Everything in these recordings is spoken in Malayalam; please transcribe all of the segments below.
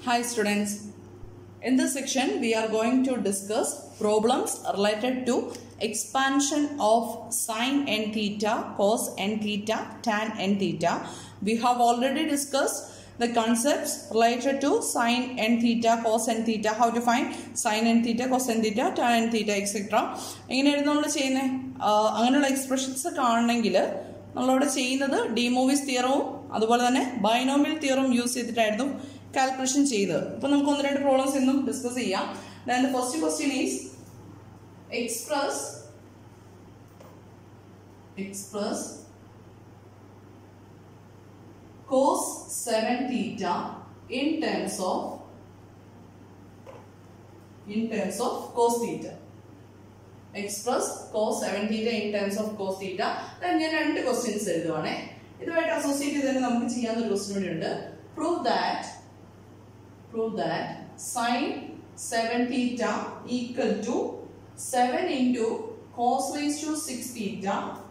Hi students. In this section we are going to discuss problems related to expansion of sine n theta, cos n theta, tan n theta. We have already discussed the concepts related to sine n theta, cos n theta, how to find sine n theta, cos n theta, tan n theta, etc. എങ്ങനെയായിരുന്നു നമ്മൾ ചെയ്യുന്നത് അങ്ങനെയുള്ള എക്സ്പ്രഷൻസ് കാണണമെങ്കിൽ നമ്മളവിടെ ചെയ്യുന്നത് ഡിമൂവിസ് തിയറവും അതുപോലെ തന്നെ ബൈനോമിയൽ തിയറും യൂസ് ചെയ്തിട്ടായിരുന്നു കാൽക്കുലേഷൻ ചെയ്തത് അപ്പൊ നമുക്ക് ഒന്ന് രണ്ട് പ്രോബ്ലംസ് ഇന്നും ഡിസ്കസ് ചെയ്യാം then first question is express express cos 7 theta in terms of in terms of cos theta express cos seven theta in terms of cos theta ഞാൻ രണ്ട് ക്വസ്റ്റ്യൻസ് എഴുതുവാണേ ഇതുമായിട്ട് അസോസിയേറ്റ് ചെയ്ത് തന്നെ നമുക്ക് ചെയ്യാവുന്ന ഒരു ക്വസ്റ്റ്യൻ കൂടി ഉണ്ട് prove that prove that sine seven theta equal to seven into cos raise to six theta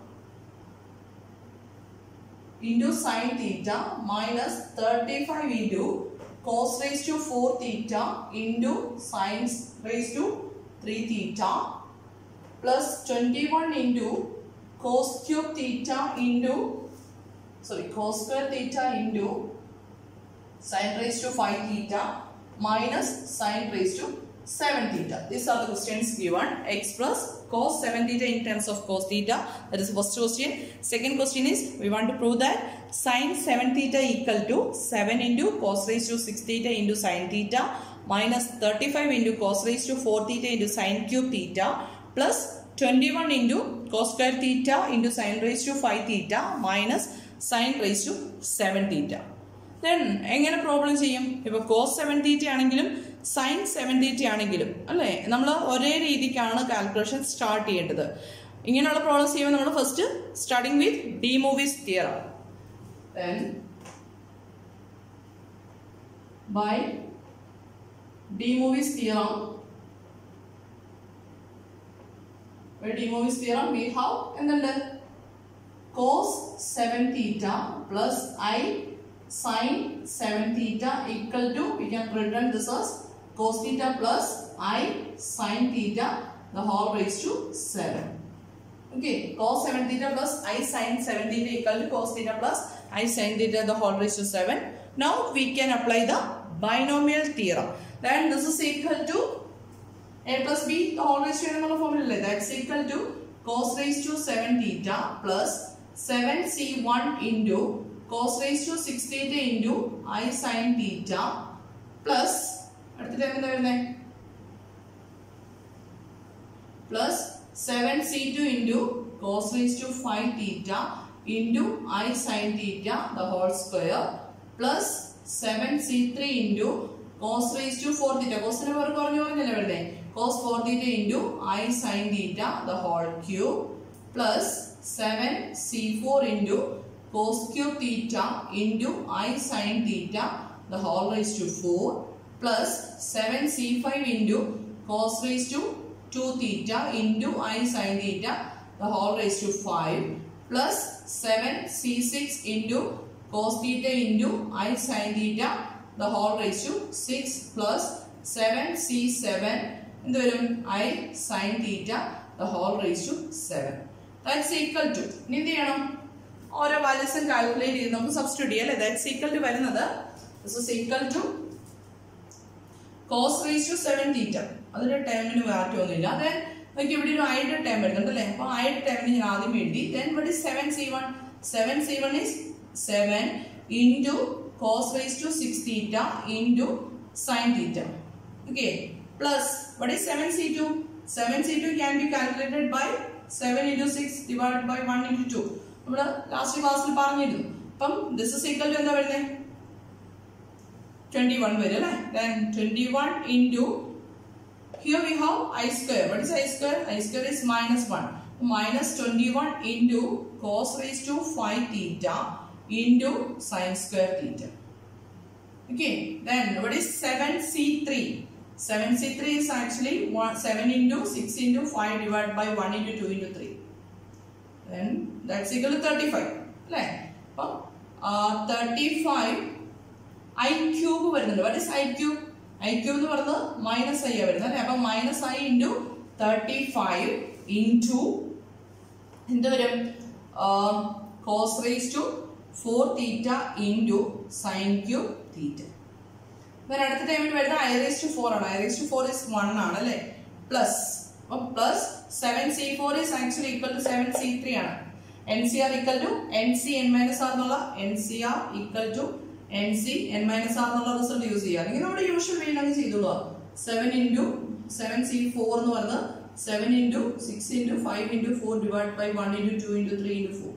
into sin theta minus 35 into cos raised to 4 theta into sin raised to 3 theta plus 21 into cos cube theta into sorry cos square theta into sin raised to 5 theta minus sin raised to 7 theta. These are the questions given. Express cos 7 theta in terms of cos theta. That is the first question. Second question is we want to prove that sin 7 theta equal to 7 into cos raised to 6 theta into sin theta minus 35 into cos raised to 4 theta into sin cube theta plus 21 into cos square theta into sin raised to 5 theta minus sin raised to 7 theta. Then എങ്ങനെ പ്രോബ്ലം ചെയ്യും ഇപ്പൊ കോസ് സെവൻ തീറ്റ ആണെങ്കിലും സൈൻ സെവൻ തീറ്റ ആണെങ്കിലും അല്ലേ നമ്മൾ ഒരേ രീതിക്കാണ് കാൽക്കുലേഷൻ സ്റ്റാർട്ട് ചെയ്യേണ്ടത് ഇങ്ങനെയുള്ള പ്രോബ്ലംസ് ചെയ്യുമ്പോൾ നമ്മൾ first starting with De Moivre's theorem then by De Moivre's theorem by D Movies theorem we have എന്തുണ്ട് cos 7 theta plus i sin 7 theta equal to we can written this as cos theta plus i sin theta the whole raised to 7 okay cos 7 theta plus i sin 7 theta equal to cos theta plus i sin theta the whole raised to 7 now we can apply the binomial theorem then this is equal to a plus b the whole raised to എന്നുള്ള formula that's equal to cos raised to 7 theta plus 7c1 into cos raised to 6 theta into i sin theta plus അടുത്ത ടൈം എന്താ വരുന്നത് plus 7c2 into cos raised to 5 theta into i sin theta the whole square plus 7c3 into cos raised to 4 theta cos ന് പേര് കുറഞ്ഞു കുറഞ്ഞല്ലേ വരുന്നത് cos 4 theta into i sin theta the whole cube plus 7c4 into cos cube theta into i sin theta the whole raised to 4 plus 7c5 into cos raised to 2 theta into i sin theta the whole raised to 5 plus 7c6 into cos theta into i sin theta the whole raised to 6 plus 7c7 എന്ത് വരും i sin theta the whole raised to 7 that's equal to ഇനി എന്ത് ചെയ്യണം ഓരോ വാല്യൂസും കാൽക്കുലേറ്റ് ചെയ്ത് നമുക്ക് സബ്സ്റ്റിറ്റ്യൂട്ട് ചെയ്യാം അല്ലേ ദാറ്റ്സ് ഈക്വൽ ടു വരുന്നത് this is equal to cos raise to seven theta അതിന്റെ ടേമിന് മാറ്റമൊന്നുമില്ല ദെൻ നമുക്ക് ഇവിടെ ഒരു ഐഡ് ടേം വരുന്നുണ്ട് അല്ലേ അപ്പൊ ഐഡ് ടേമിന് ഞാൻ ആദ്യം എഴുതി ദെൻ ഇവിടെ seven C one seven C one is seven into cos raise to six theta into sine theta okay plus what is seven C two seven C two can be calculated by seven into six divide by one into two നമ്മള് ലാസ്റ്റ് ക്ലാസ്സിൽ പറഞ്ഞിരുന്നു അപ്പം ദിസ് ഇസ് ഈക്വൽ ടു എന്താ വരുന്നത് ട്വന്റി വൺ വരും അല്ലേ then twenty one into here we have I square what is I square I square is minus one minus twenty one into cos raise to five theta into sine square theta Okay, then what is 7c3? 7c3 is actually one, 7 into 6 into 5 divided by 1 into 2 into 3. Then that's equal to 35. അല്ലേ അപ്പം തേർട്ടി ഫൈവ് ഐ ക്യൂബ് വരുന്നുണ്ട് what is I cube I cube എന്ന് പറയുന്നത് മൈനസ് ഐ വരുന്നത് അല്ലേ അപ്പൊ minus I into thirty five into എന്ത് വരും cos raise to four theta into sine cube theta then അടുത്ത ടൈമിൽ വരുന്ന ഐ റേസ് ടു ഫോർ ആണ് I raise to four is one ആണ് അല്ലേ പ്ലസ് അപ്പൊ plus seven C four is actually equal to seven C three ആണ് N C R equal to N C N minus R എന്നുള്ള N C R equal to N C N minus R എന്നുള്ള റിസൾട്ട് യൂസ് ചെയ്യുക അല്ലെങ്കിൽ നമ്മുടെ യൂഷ്വൽ വേയിൽ അങ്ങ് ചെയ്തോളുക seven into seven C four എന്ന് പറയുന്നത് seven into six into five into four divide by one into two into three into four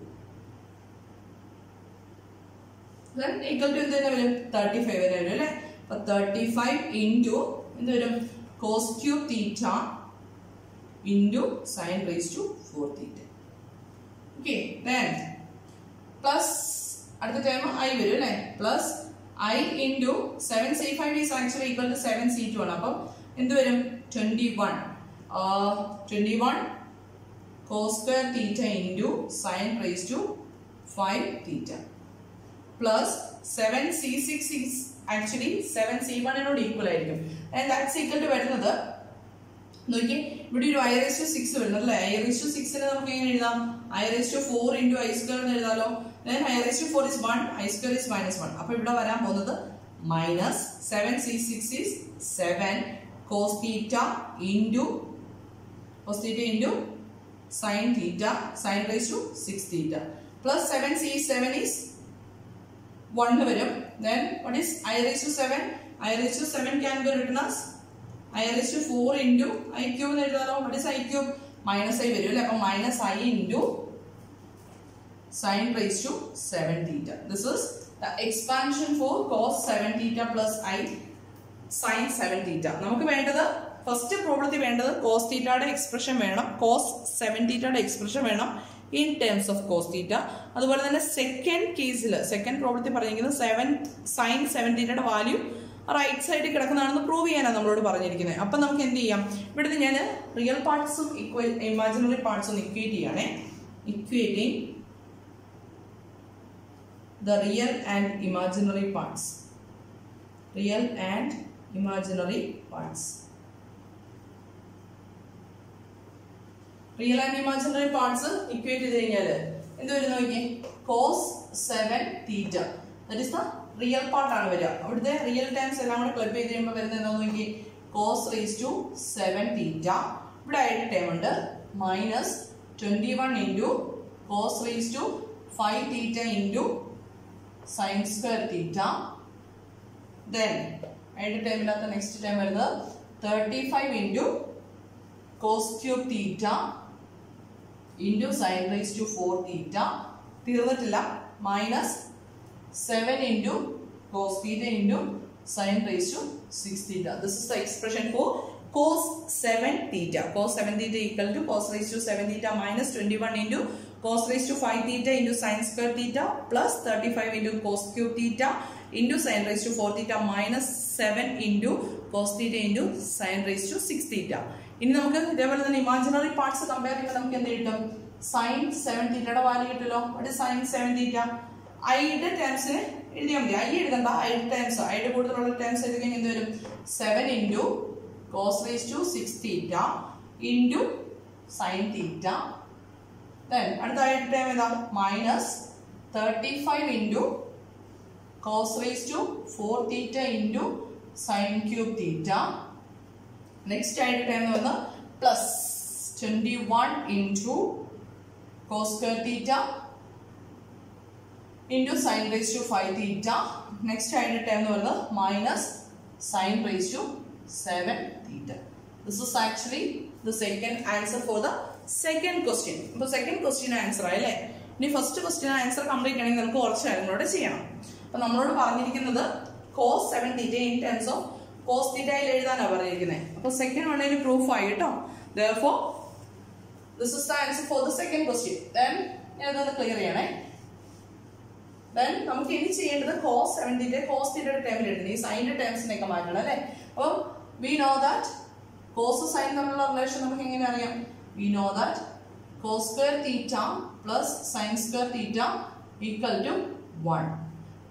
then equal to എന്ത് തന്നെ വരും തേർട്ടി ഫൈവ് വരെ വരും അല്ലേ അപ്പൊ തേർട്ടി ഫൈവ് ഇൻറ്റു എന്ത് വരും cos cube theta into sine raise to four theta okay then plus അടുത്ത ടൈം ഐ വരും അല്ലേ plus I into seven C five is actually equal to seven C two ആണ് അപ്പം എന്ത് വരും twenty one twenty one cos square theta into sine raise to five theta plus seven C six is actually seven C വണ്ണിനോട് ഈക്വൽ ആയിരിക്കും ആൻഡ് ദാറ്റ്സ് ഈക്വൽ ടു വരുന്നത് നോക്കി ഇവിടെ ഒരു ഐ റേസ് ടു സിക്സ് വരുന്നത് അല്ലേ ഐ റേസ് ടു സിക്സിന് നമുക്ക് എങ്ങനെ എഴുതാം I raise to four into I square എന്ന് എഴുതാലോ then I raise to four is one I square is minus one അപ്പൊ ഇവിടെ വരാൻ പോകുന്നത് minus seven C six is seven cos theta into cos theta into sine theta sine raise to six theta plus seven C seven is one വരും then what is i raised to 7 i raised to 7 can be written as i raised to 4 into i cube എന്ന് എഴുതാലോ what is i cube minus i വരും അല്ലേ അപ്പൊ minus i into sin raised to 7 theta this is the expansion for cos 7 theta plus i sin 7 theta നമുക്ക് വേണ്ടത് ഫസ്റ്റ് പ്രോബ്ലത്തിൽ വേണ്ടത് കോസ് തീറ്റയുടെ എക്സ്പ്രഷൻ വേണം കോസ് സെവൻ തീറ്റയുടെ എക്സ്പ്രഷൻ വേണം in terms of cos theta അതുപോലെ തന്നെ സെക്കൻഡ് കേസിൽ സെക്കൻഡ് പ്രോബ്ലത്തിൽ പറഞ്ഞിരിക്കുന്നത് സെവൻ സൈൻ സെവൻ തീറ്റയുടെ വാല്യൂ റൈറ്റ് സൈഡിൽ കിടക്കുന്നതാണെന്ന് പ്രൂവ് ചെയ്യാനാണ് നമ്മളോട് പറഞ്ഞിരിക്കുന്നത് അപ്പം നമുക്ക് എന്ത് ചെയ്യാം ഇവിടുന്ന് ഞാൻ റിയൽ പാർട്സും ഇക്വൽ ഇമാജിനറി പാർട്സും ഇക്വേറ്റ് ചെയ്യണേ equating the real and imaginary parts real and imaginary parts real and imaginary parts equate ചെയ്ത് കഴിഞ്ഞാൽ എന്ത് വരും നോക്കിയേ cos seven theta that is the real പാർട്ടാണ് വരിക അവിടുത്തെ റിയൽ ടൈംസ് എല്ലാം കൂടെ ക്ലബ് ചെയ്ത് കഴിയുമ്പോൾ വരുന്നത് എന്താന്ന് നോക്കി cos raise to seven theta ഇവിടെ ആയിട്ട് ടൈം ഉണ്ട് minus twenty one into cos raise to five theta into sine square theta then അതിന്റെ ടൈമില്ലാത്ത നെക്സ്റ്റ് ടൈം വരുന്നത് thirty five into cos cube theta into sine rice to four theta തീർന്നിട്ടില്ല minus seven into cos theta into sine rice to six theta this is the expression for cos seven theta cos seven theta equal to cos raise to seven theta minus twenty one into cos raise to five theta into sine square theta plus thirty five into cos cube theta into sine rice to four theta minus seven into cos theta into sine rice to six theta ഇനി നമുക്ക് ഇതേപോലെ തന്നെ ഇമാജിനറി പാർട്സ് കമ്പയർ ചെയ്യുമ്പോൾ നമുക്ക് എന്ത് കിട്ടും സൈൻ സെവൻ തീറ്റയുടെ വാല്യൂ കിട്ടുമല്ലോ അത് സൈൻ സെവൻ തീറ്റ ഐയുടെ ടേംസിന് എഴുതിയാൽ മതി ഐ എഴുതണ്ട ഐയുടെ ടേംസ് ഐയുടെ കൂടുതലുള്ള ടേംസ് എഴുതി കഴിഞ്ഞാൽ എന്ത് വരും seven into cos raise to six theta into sine theta then അടുത്ത ഐയുടെ ടൈം ഏതാ minus thirty five into cos raise to four theta into sine cube theta next ആയിട്ട് ടൈം വന്ന് plus twenty one into cos square theta into sine raise to five theta next ആയിട്ട് ടൈം എന്ന് പറയുന്നത് minus sine raise to seven theta this is actually the second answer for the second question അപ്പോൾ സെക്കൻഡ് ക്വസ്റ്റ്യൻ ആൻസർ ആയല്ലേ ഇനി ഫസ്റ്റ് ക്വസ്റ്റ്യൻ ആൻസർ കംപ്ലീറ്റ് ആണെങ്കിൽ നമുക്ക് കുറച്ച് കാര്യങ്ങളോടെ ചെയ്യണം അപ്പോൾ നമ്മളോട് പറഞ്ഞിരിക്കുന്നത് cos seven theta in terms of cos തീറ്റയിൽ എഴുതാനാണ് പറഞ്ഞിരിക്കുന്നത് അപ്പോൾ സെക്കൻഡ് വണ്ണിന് പ്രൂഫ് ആയി കേട്ടോ though this is the answer for the second question then ഞാൻ ഇതൊന്ന് ക്ലിയർ ചെയ്യണേ ദെൻ നമുക്ക് ഇനി ചെയ്യേണ്ടത് കോസ് സെവൻ തീറ്റ കോസ് തീറ്റയുടെ ടൈമിൽ എഴുതുന്നത് ഈ സൈനിന്റെ ടേംസിനെയൊക്കെ മാറ്റണം അല്ലേ അപ്പം we know that cos sine തമ്മിലുള്ള റിലേഷൻ നമുക്ക് എങ്ങനെ അറിയാം we know that cos square theta plus sine square theta equal to one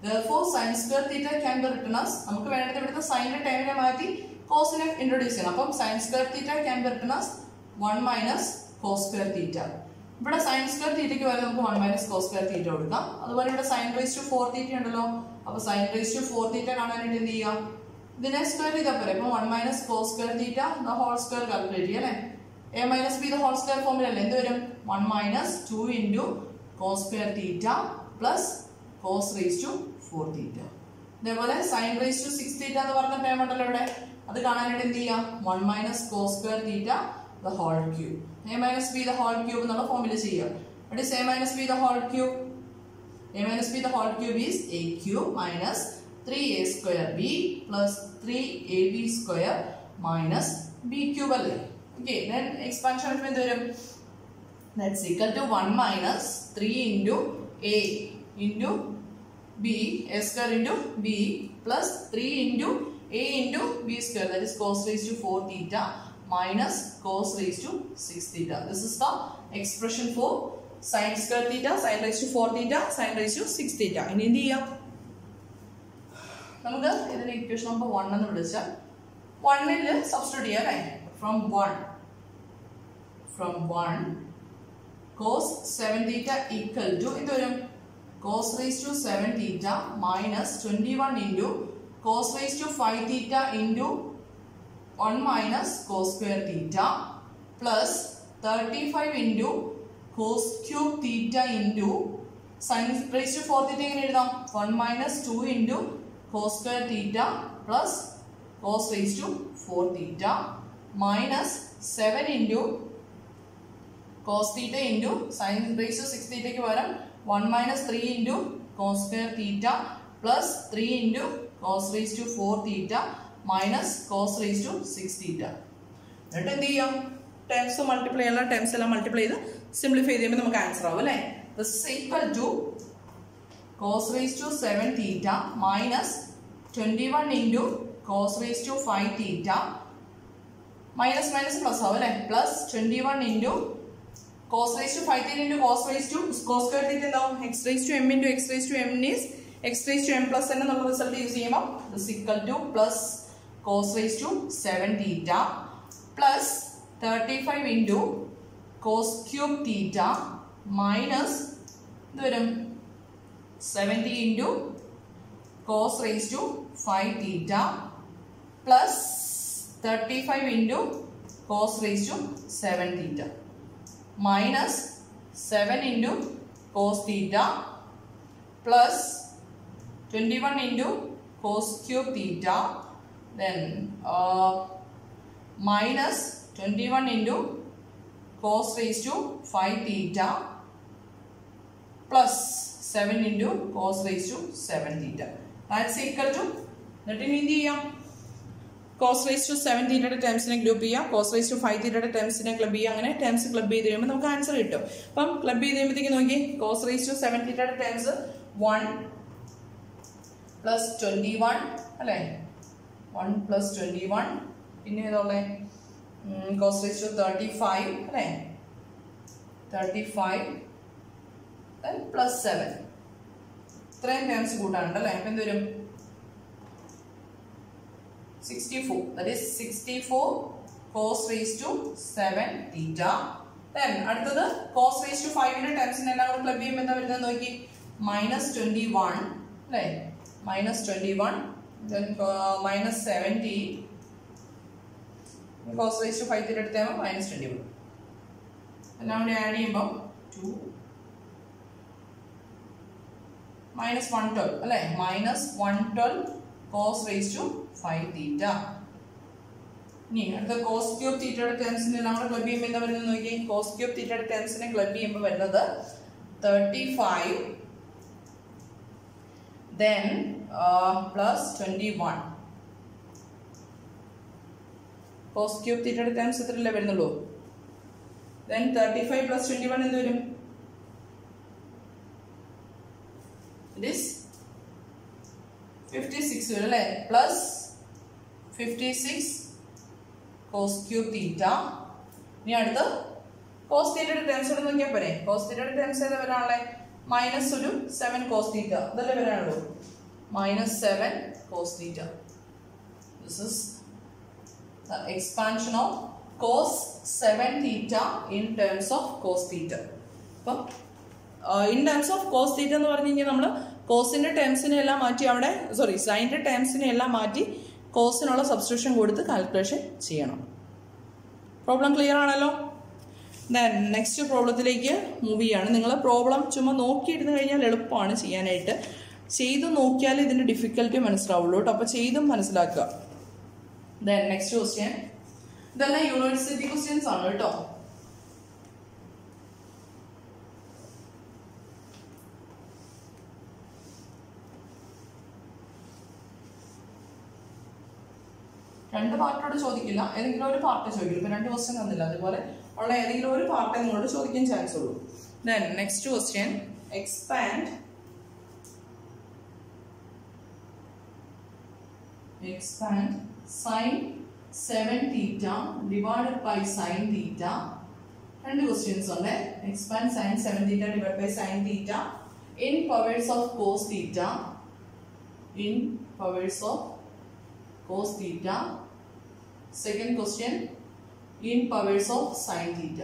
therefore sin square theta can be written as നമുക്ക് വേണ്ടത് ഇവിടുത്തെ സൈനിന്റെ ടൈമിനെ മാറ്റി കോസിനെ ഇൻട്രൊഡ്യൂസ് ചെയ്യണം അപ്പം sin square theta can be written as 1 minus cos square theta ഇവിടെ sin square theta വരെ നമുക്ക് 1 minus cos square theta കൊടുക്കാം അതുപോലെ ഇവിടെ sin raised to 4 theta ഉണ്ടല്ലോ അപ്പൊ sin raised to 4 theta കാണാനായിട്ട് എന്ത് ചെയ്യാം ഇതിനെ സ്ക്വയർ ചെയ്താൽ പോരെ അപ്പൊ 1 minus cos square theta the whole square calculate ചെയ്യാം അല്ലേ a minus b the whole square ഫോമിൽ അല്ലേ എന്ത് വരും 1 minus 2 into cos square theta plus cos raised to 4 theta അതേപോലെ sin raised to 6 theta എന്ന് പറഞ്ഞ ടേം ഉണ്ടല്ലോ ഇവിടെ അത് കാണാനായിട്ട് എന്ത് ചെയ്യാം 1 minus cos square theta the whole cube a minus b the whole cube എന്നുള്ള ഫോമിൽ ചെയ്യാം what is a minus b the whole cube a minus b the whole cube is a cube minus 3a square b plus 3ab square minus b cube അല്ലേ okay then expansion of എന്ത് വരും that's equal to 1 minus 3 into a into b a square into b plus 3 into a into b square that is cos raised to 4 theta minus cos raised to 6 theta this is the expression for sin square theta sin raised to 4 theta sin raised to 6 theta ഇനി എന്ത് ചെയ്യാം നമുക്ക് ഇതിന്റെ ഇക്വേഷൻ നമ്പർ 1 എന്ന് വിളിച്ചാൽ 1 ൽ സബ്സ്റ്റിറ്റ്യൂട്ട് ചെയ്യാം അല്ലേ from 1 from 1 cos 7 theta equal to എന്ത് വരും cos raised to 7 theta minus 21 into cos raised to 5 theta into 1 minus cos square theta plus 35 into cos cube theta into sin raised to 4 theta എങ്ങനെ എഴുതാം 1 minus 2 into cos square theta plus cos raised to 4 theta minus 7 into cos theta into sin raised to 6 theta ക്ക് പകരം 1 minus 3 into cos square theta plus 3 into cos raised to 4 theta minus cos raised to 6 theta എന്നിട്ട് എന്ത് ചെയ്യാം ടേംസ് മൾട്ടിപ്ലൈ ചെയ്യാനുള്ള ടേംസ് എല്ലാം മൾട്ടിപ്ലൈ ചെയ്ത് സിംപ്ലിഫൈ ചെയ്യുമ്പോൾ നമുക്ക് ആൻസർ ആവും അല്ലേ this is equal to cos raised to 7 theta minus 21 into cos raised to 5 theta minus minus plus ആവും അല്ലേ plus twenty one into cos raise to five theta into cos raise to cos square theta എന്താവും x raise to m into x raise to m is x raise to m plus n എന്നുള്ള റിസൾട്ട് യൂസ് ചെയ്യുമ്പോൾ this equal to plus cos raise to seven theta plus thirty five into cos cube theta minus ഇത് വരും seventy into cos raise to five theta plus thirty five into cos raise to seven theta minus seven into cos theta plus twenty one into cos cube theta then minus twenty one into cos raise to five theta plus seven into cos raise to seven theta that's equal to എന്നിട്ട് ഇനി എന്ത് ചെയ്യാം കോസ് റേസ് ടു സെവൻ തീറ്റയുടെ ടേംസിനെ ഗ്രൂപ്പ് ചെയ്യാം കോസ് റേസ് ടു ഫൈവ് തീറ്റയുടെ ടേംസിനെ ക്ലബ് ചെയ്യാം അങ്ങനെ ടേംസ് ക്ലബ് ചെയ്ത് കഴിയുമ്പോൾ നമുക്ക് ആൻസർ കിട്ടും അപ്പം ക്ലബ് ചെയ്ത് കഴിയുമ്പോഴത്തേക്ക് നോക്കി കോസ് റേസ് ടു സെവൻ തീറ്റയുടെ terms one plus twenty one അല്ലേ വൺ പ്ലസ് ട്വൻറ്റി വൺ പിന്നെ ഏതോളെ cos raise to thirty five അല്ലേ തേർട്ടി ഫൈവ് പ്ലസ് സെവൻ ഇത്രയും ടേംസ് കൂട്ടാനുണ്ട് അല്ലേ അപ്പം എന്ത് വരും 64 that is 64 cos raised to 7 theta then അടുത്തത് cos raised to 5 ന്റെ ടേംസിനെ എല്ലാം കൂടെ ക്ലബ് ചെയ്യുമ്പോൾ എന്താ വരുന്നത് നോക്കി മൈനസ് ട്വന്റി വൺ അല്ലേ minus twenty one then minus seventy cos raise to five theta എടുത്താൽ മൈനസ് ട്വന്റി വൺ എല്ലാം കൂടി ആഡ് ചെയ്യുമ്പോൾ ടു മൈനസ് വൺ ട്വൽവ് അല്ലേ minus one twelve cos raise to five theta ഇനി അടുത്ത കോസ് ക്യൂബ് തീറ്റയുടെ ടേംസിനെ നമ്മൾ ക്ലബ് ചെയ്യുമ്പോൾ എന്താ വരുന്നത് നോക്കി കോസ് ക്യൂബ് തീറ്റയുടെ ടേംസിനെ ക്ലബ് ചെയ്യുമ്പോൾ വരുന്നത് thirty five then plus twenty one cos cube തീറ്റയുടെ ടേംസ് എത്രയല്ലേ വരുന്നുള്ളൂ then thirty five plus twenty one എന്ത് വരും ഇറ്റ് ഈസ് ഫിഫ്റ്റി സിക്സ് വരും അല്ലേ plus fifty six cos cube theta ഇനി അടുത്ത് കോസ് തീറ്റയുടെ ടേംസ് ഇവിടെ നോക്കിയാൽ പോരെ കോസ് തീറ്റയുടെ ടേംസ് ഏതാ വരാനുള്ളത് മൈനസ് ഒരു സെവൻ കോസ് തീറ്റ അതല്ലേ വരാനുള്ളൂ minus 7 cos theta. This is the expansion of cos 7 theta in terms of cos theta. അപ്പം in terms of cos theta എന്ന് പറഞ്ഞു കഴിഞ്ഞാൽ നമ്മൾ കോസിന്റെ ടേംസിനെ എല്ലാം മാറ്റി അവിടെ സോറി സൈൻ്റെ ടേംസിനെ എല്ലാം മാറ്റി കോസിനുള്ള സബ്സ്റ്റിറ്റ്യൂഷൻ കൊടുത്ത് കാൽക്കുലേഷൻ ചെയ്യണം പ്രോബ്ലം ക്ലിയർ ആണല്ലോ ദെൻ നെക്സ്റ്റ് പ്രോബ്ലത്തിലേക്ക് മൂവ് ചെയ്യാണ് നിങ്ങൾ പ്രോബ്ലം ചുമ്മാ നോക്കിയിരുന്ന് കഴിഞ്ഞാൽ എളുപ്പമാണ് ചെയ്യാനായിട്ട് ചെയ്ത് നോക്കിയാൽ ഇതിന്റെ ഡിഫിക്കൽറ്റി മനസ്സിലാവുള്ളൂ കേട്ടോ അപ്പോൾ ചെയ്തും മനസ്സിലാക്കുക ദെൻ നെക്സ്റ്റ് ക്വസ്റ്റ്യൻ ഇതെല്ലാം യൂണിവേഴ്സിറ്റി ക്വസ്റ്റ്യൻസ് ആണ് കേട്ടോ രണ്ട് പാർട്ടോട് ചോദിക്കില്ല ഏതെങ്കിലും ഒരു പാർട്ട് ചോദിക്കും ഇപ്പൊ രണ്ട് ക്വസ്റ്റ്യൻ തന്നില്ല അതുപോലെ ഉള്ള ഏതെങ്കിലും ഒരു പാർട്ടേ നിങ്ങളോട് ചോദിക്കാൻ ചാൻസ് ഉള്ളൂ then next question expand expand sin 7 theta divided by sin theta രണ്ട് ക്വസ്റ്റ്യൻസ് ഉണ്ട് expand sine seven theta divide by sine theta in powers of cos theta in powers of cos theta second question in powers of sine theta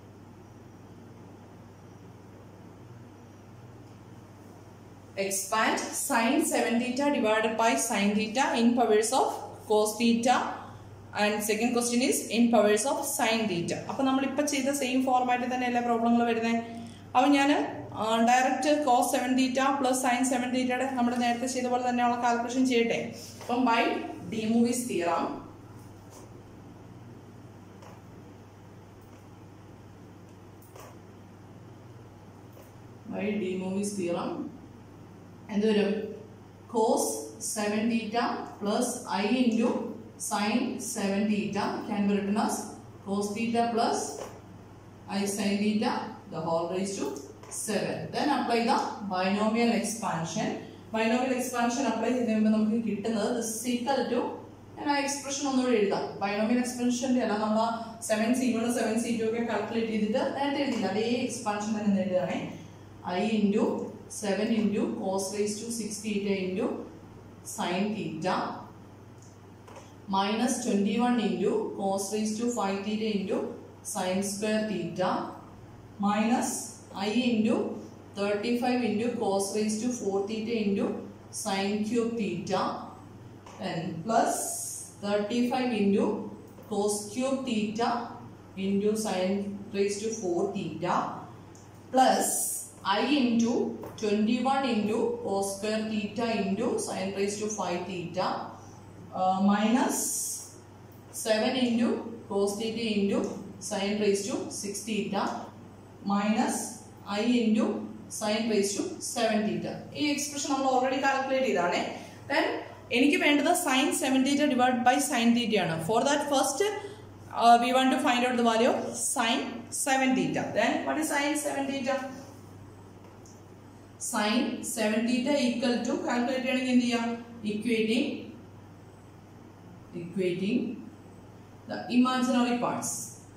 expand sin 7 theta divided by sin theta in powers of cos theta and second question is in powers of sin theta അപ്പൊ നമ്മൾ ഇപ്പൊ ചെയ്ത സെയിം ഫോർമാറ്റിൽ തന്നെ എല്ലാ പ്രോബ്ലങ്ങൾ വരുന്നത് അപ്പൊ ഞാൻ direct cos seven theta plus sine seven തീറ്റയുടെ നമ്മൾ നേരത്തെ ചെയ്ത പോലെ തന്നെയുള്ള കാൽക്കുലേഷൻ ചെയ്യട്ടെ അപ്പം by De Moivre's theorem by De Moivre's theorem എന്തൊരു cos seven theta plus I into sine seven theta can be written as cos theta plus i sine theta the whole raise to seven then apply the binomial expansion binomial expansion apply ചെയ്ത് കഴിയുമ്പോൾ നമുക്ക് കിട്ടുന്നത് ദിസ് ഈക്വൽ ടു ഞാൻ ആ എക്സ്പ്രഷൻ ഒന്നുകൂടി എഴുതാം ബൈനോമിയൽ എക്സ്പാൻഷൻ്റെ അല്ല നമ്മൾ seven C one seven C two ഒക്കെ കാൽക്കുലേറ്റ് ചെയ്തിട്ട് നേരത്തെ എഴുതില്ല അതേ എക്സ്പാൻഷൻ തന്നെ എഴുതുകയാണേ i into 7 into cos raised to 6 theta into sin theta minus 21 into cos raised to 5 theta into sin square theta minus i into 35 into cos raised to 4 theta into sin cube theta and plus 35 into cos cube theta into sin raised to 4 theta plus i into 21 into cos square theta into sin raised to 5 theta uh, minus 7 into cos theta into sin raised to 6 theta minus i into sin raised to 7 theta. ഈ എക്സ്പ്രഷൻ നമ്മൾ ഓൾറെഡി കാൽക്കുലേറ്റ് ചെയ്താണ് ദെൻ എനിക്ക് വേണ്ടത് sine seven theta divide by sine theta ആണ് for that first we want to find out the value of sine seven theta then what is sine seven theta sine seven theta equal to calculate ചെയ്യണമെങ്കിൽ എന്ത് ചെയ്യാം equating equating the imaginary parts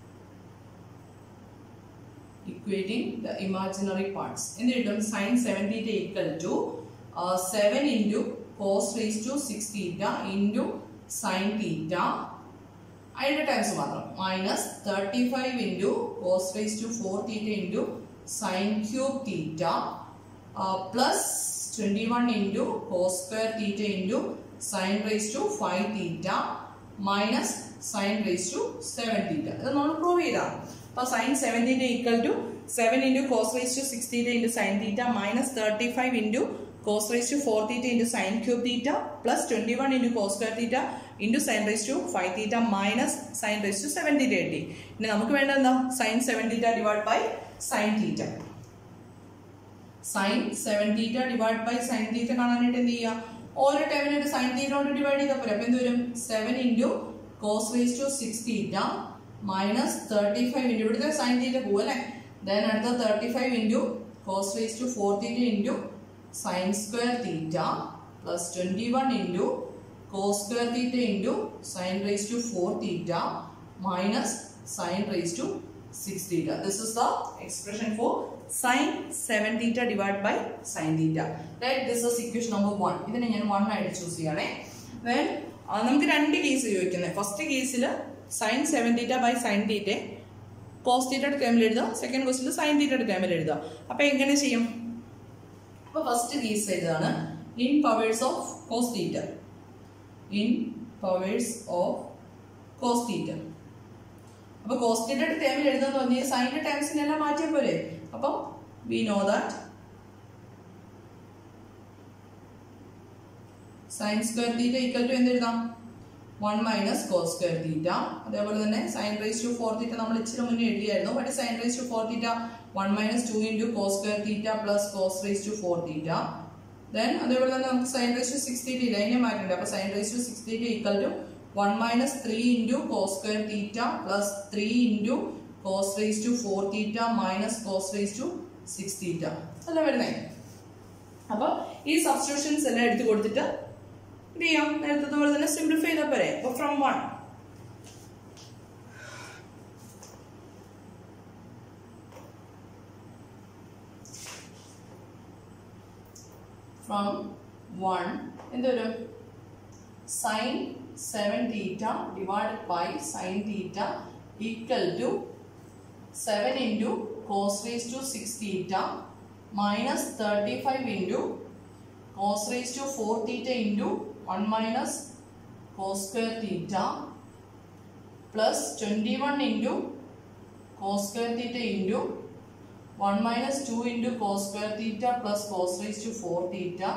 equating the imaginary parts. എന്ത് കിട്ടും sine seven theta equal to seven into cos raise to six theta into sine theta അതിൻ്റെ ടൈംസ് മാത്രം minus thirty five into cos raise to four theta into sine cube theta plus twenty one into cos square theta into sine raise to five theta minus sine raise to seven theta ഇത് നമ്മൾ പ്രൂവ് ചെയ്താണ് അപ്പോൾ sine seven theta equal to seven into cos raise to six theta into sine theta minus thirty five into cos raise to four theta into sine cube theta plus twenty one into cos square theta into sine raise to five theta minus sine raise to seven theta കിട്ടി ഇനി നമുക്ക് വേണ്ടത് എന്താ sine seven theta divide by sine theta sine seven theta divide by sine theta കാണാനായിട്ട് എന്ത് ചെയ്യുക ഓരോ ടൈമിനായിട്ട് സൈൻ തീറ്റ കൊണ്ട് ഡിവൈഡ് ചെയ്താൽ പോരെ അപ്പൊ എന്ത് വരും seven into cos raise to six theta minus thirty five into ഇവിടുത്തെ സൈൻ തീറ്റ പോകും അല്ലേ ദെൻ അടുത്ത thirty five into cos raise to four theta into sine square theta plus twenty one into cos square theta into sine raise to four theta minus sine raise to six theta this is the expression for sine seven theta divide by sine theta right this is equation number one ഇതിനെ ഞാൻ വൺ ആയിട്ട് ചൂസ് ചെയ്യണേ ദെൻ നമുക്ക് രണ്ട് കേസ് ചോദിക്കുന്നത് ഫസ്റ്റ് കേസിൽ sine seven theta by sine theta cos തീറ്റയുടെ ടേമിൽ എഴുതുക സെക്കൻഡ് ക്വസ്റ്റിൽ സൈൻ തീറ്റയുടെ ടേമിൽ എഴുതുക അപ്പൊ എങ്ങനെ ചെയ്യും അപ്പൊ ഫസ്റ്റ് കേസ് എഴുതാണ് in powers of cos theta in powers of cos theta അപ്പൊ കോസ് തീറ്റയുടെ ടേമിൽ എഴുതുന്ന പറഞ്ഞാൽ സൈനിന്റെ ടേംസിനെല്ലാം മാറ്റിയ പോലെ അപ്പൊ we know that sine square theta equal to എന്തെഴുതാം one minus cos square theta അതേപോലെ തന്നെ sine raise to four theta നമ്മൾ ഇച്ചിരി മുന്നേ എഴുതിയായിരുന്നു but sine raise to four theta one minus two into cos square theta plus cos raise to four theta then അതേപോലെ തന്നെ നമുക്ക് sine raise to six theta ഇല്ല അതിനെ മാറ്റണ്ടേ അപ്പൊ sine raise to six theta equal to one minus three into cos square theta plus three into cos raise to four theta minus cos raise to six theta അല്ല വരുന്നേ അപ്പൊ ഈ സബ്സ്റ്റിറ്റ്യൂഷൻസ് എല്ലാം എടുത്തു കൊടുത്തിട്ട് എന്ത് ചെയ്യാം നേരത്തെ പോലെ തന്നെ സിംപ്ലിഫൈ ചെയ്താൽ പോരെ അപ്പൊ ഫ്രം വൺ ഫ്രം വൺ എന്തൊരു sine seven theta divide by sine theta equal to seven into cos raise to six theta minus thirty five into cos raised to 4 theta into 1 minus cos square theta plus 21 into cos square theta into 1 minus 2 into cos square theta plus cos raised to 4 theta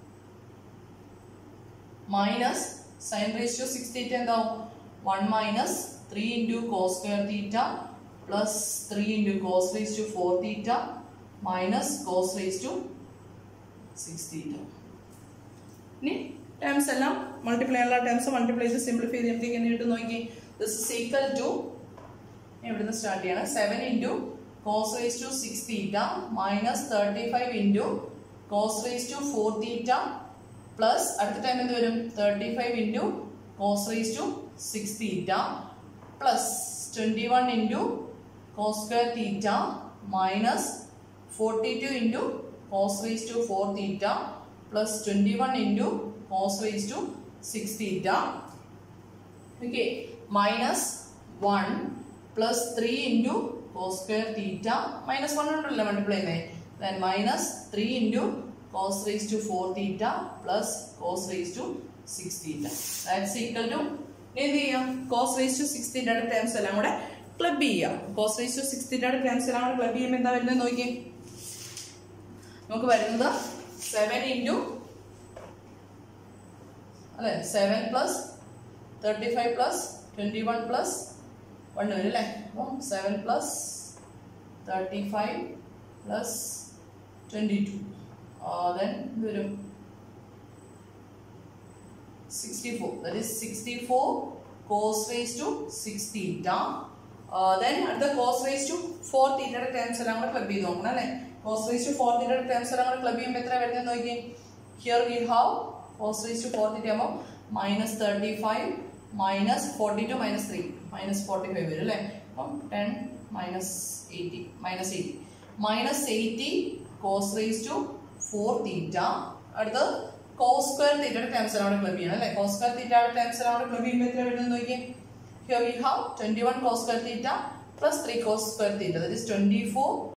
minus sin raised to 6 theta എന്താവും 1 minus 3 into cos square theta plus 3 into cos raised to 4 theta minus cos raised to six theta ഇനി ടേംസ് എല്ലാം മൾട്ടിപ്ലൈ ഉള്ള ടേംസ് മൾട്ടിപ്ലൈ ചെയ്ത് സിംപ്ലിഫൈ ചെയ്യുമ്പോഴത്തേക്ക് എങ്ങനെ കിട്ടും നോക്കി ദിസ് ഇസ് ഈക്വൽ ടു ഇവിടുന്ന് സ്റ്റാർട്ട് ചെയ്യണം seven into cos raise to six theta minus thirty five into cos raise to four theta plus അടുത്ത ടൈം എന്ത് വരും thirty five into cos raise to six theta plus twenty one into cos square theta minus forty two into cos raised to 4 theta plus 21 into cos raised to 6 theta. Okay, minus 1 plus 3 into cos square theta minus 1 ഉണ്ടല്ലോ multiply ചെയ്യുന്നേ then minus 3 into cos raised to 4 theta plus cos raised to 6 theta. That's equal to എന്ത് ചെയ്യാം cos raised to 6 theta terms എല്ലാം കൂടെ ക്ലബ് ചെയ്യാം cos raised to 6 theta terms എല്ലാം കൂടെ ക്ലബ് ചെയ്യുമ്പോൾ എന്താ വരുന്നത് നോക്കിയേ നമുക്ക് വരുന്നത് സെവൻ ഇൻറ്റു അല്ലെ seven plus thirty five plus twenty one plus one വരും അല്ലേ അപ്പം seven plus thirty five plus twenty two then വരും sixty four that is sixty four cos raise to six theta then അടുത്ത കോസ് റേസ് ടു ഫോർ തീറ്റയുടെ ടേംസ് എല്ലാം കൂടെ ക്ലബ് ചെയ്ത് നോക്കണം അല്ലേ cos raised to 4 theta terms എല്ലാം കൂടെ ക്ലബ് ചെയ്യുമ്പോൾ എത്ര വരുന്നത് നോക്കി here we have cos raised to 4 theta ആകുമ്പോൾ minus thirty five minus forty two minus three minus forty five വരും അല്ലേ അപ്പം ten minus eighty minus eighty minus eighty cos raise to four theta അടുത്ത് കോസ് സ്ക്വയർ തീറ്റയുടെ ടേംസ് എല്ലാം കൂടെ ക്ലബ് ചെയ്യണം അല്ലേ കോസ് സ്ക്വയർ തീറ്റയുടെ ടേംസ് എല്ലാം കൂടെ ക്ലബ് ചെയ്യുമ്പോൾ എത്ര വരുന്നത് നോക്കിയേ here we have twenty one cos square theta plus three cos square theta that is twenty four